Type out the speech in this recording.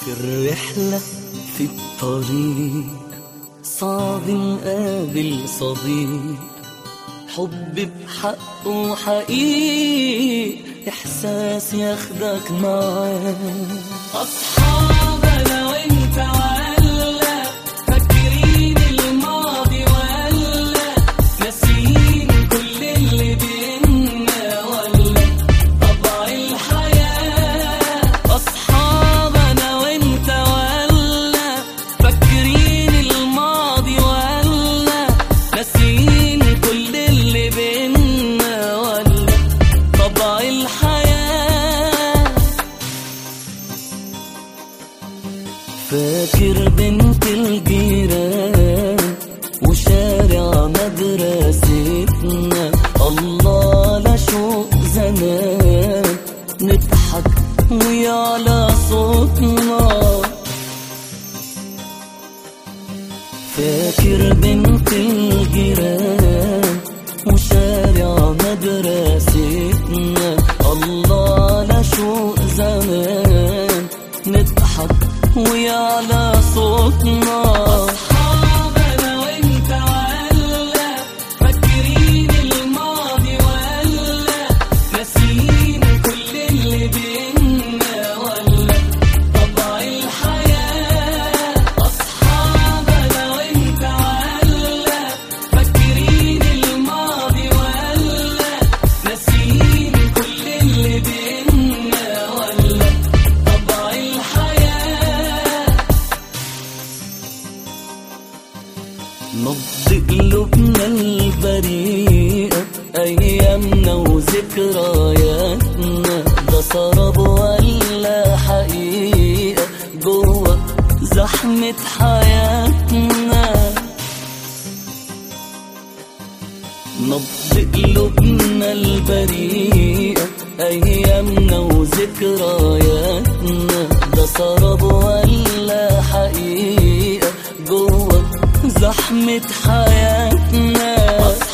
في الرحلة في الطريق صعب نقابل صديق حب بحقه حقيقي إحساس ياخدك معاه أصحاب أنا وأنت ولا فاكرين الماضي ولا ناسيين كل اللي بينا ولا طبع الحياة أصحاب أنا وأنت ولا فاكرين الماضي ولا ناسيين كل اللي بينا ولا طبع الحياة فاكر بنت الجيران وشارع مدرستنا الله لا شوق زمان نضحك ويعلى صوتنا فاكر بنت الجيران وشارع مدرستنا الله لا شوق زمان نضحك ويعلى صوتنا أصحاب أنا وأنت ولا فاكرين الماضي ولا ناسيين كل اللي بينا ولا طبع الحياة أصحاب أنا وأنت ولا فاكرين الماضي ولا ناسيين كل اللي بينا ولا طبع الحياة نبض قلوبنا البريئة أيامنا وذكرياتنا ده سراب ولا حقيقة جوه زحمة حياتنا نبض قلوبنا البريئة أيامنا وذكرياتنا ده سراب ولا حقيقة جوه زحمة حياتنا